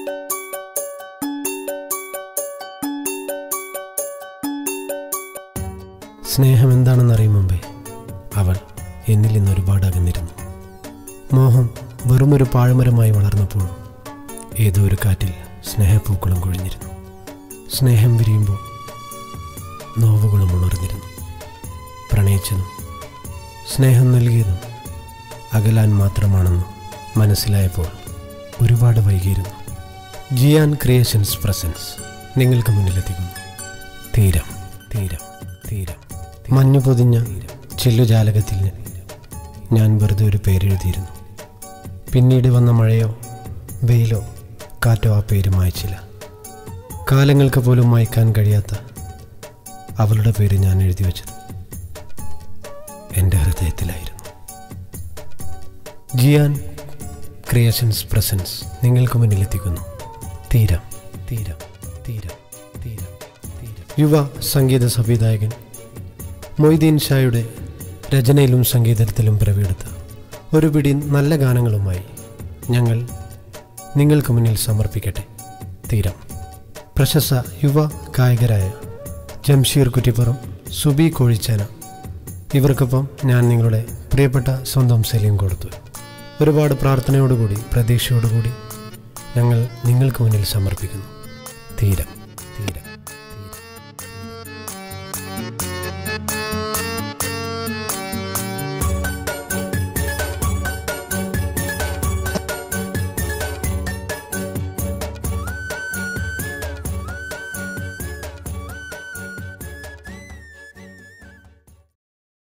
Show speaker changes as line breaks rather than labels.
സ്നേഹം എന്താണെന്നറിയും മുമ്പേ അവൾ എന്നിൽ നിന്ന് ഒരുപാട് അകന്നിരുന്നു മോഹം വെറുമൊരു പാഴ്മരമായി വളർന്നപ്പോൾ ഏതോ ഒരു കാറ്റിൽ സ്നേഹപ്പൂക്കളും കൊഴിഞ്ഞിരുന്നു സ്നേഹം വിരിയുമ്പോൾ നോവുകളും ഉണർന്നിരുന്നു പ്രണയിച്ചതും സ്നേഹം നൽകിയതും അകലാൻ മാത്രമാണെന്ന് മനസ്സിലായപ്പോൾ ഒരുപാട് വൈകിയിരുന്നു ജിയാൻ ക്രിയേഷൻസ് പ്രസൻസ് നിങ്ങൾക്ക് മുന്നിലെത്തിക്കുന്നു തീരം തീരം തീരം മഞ്ഞു പൊതിഞ്ഞ ചെല്ലുജാലകത്തിൽ ഞാൻ വെറുതെ ഒരു പേരെഴുതിയിരുന്നു പിന്നീട് വന്ന മഴയോ വെയിലോ കാറ്റോ ആ പേര് മായ്ച്ചില്ല കാലങ്ങൾക്ക് പോലും മായ്ക്കാൻ കഴിയാത്ത അവളുടെ പേര് ഞാൻ എഴുതി വെച്ചത് എൻ്റെ ഹൃദയത്തിലായിരുന്നു ജിയാൻ ക്രിയേഷൻസ് പ്രസൻസ് നിങ്ങൾക്ക് മുന്നിലെത്തിക്കുന്നു തീരം തീരം തീരം തീരം തീരം യുവ സംഗീത സംവിധായകൻ മൊയ്തീൻ ഷായുടെ രചനയിലും സംഗീതത്തിലും പിറവിയെടുത്ത ഒരു പിടി നല്ല ഗാനങ്ങളുമായി ഞങ്ങൾ നിങ്ങൾക്ക് മുന്നിൽ സമർപ്പിക്കട്ടെ തീരം പ്രശസ്ത യുവ ഗായകരായ ജംഷീർ കുറ്റിപ്പുറം സുബി കോഴിച്ചാന ഇവർക്കൊപ്പം ഞാൻ നിങ്ങളുടെ പ്രിയപ്പെട്ട സ്വന്തം സലീം കൊടുത്തു ഒരുപാട് പ്രാർത്ഥനയോടുകൂടി പ്രതീക്ഷയോടുകൂടി ഞങ്ങൾ നിങ്ങൾക്ക് മുന്നിൽ സമർപ്പിക്കുന്നു തീരം തീരം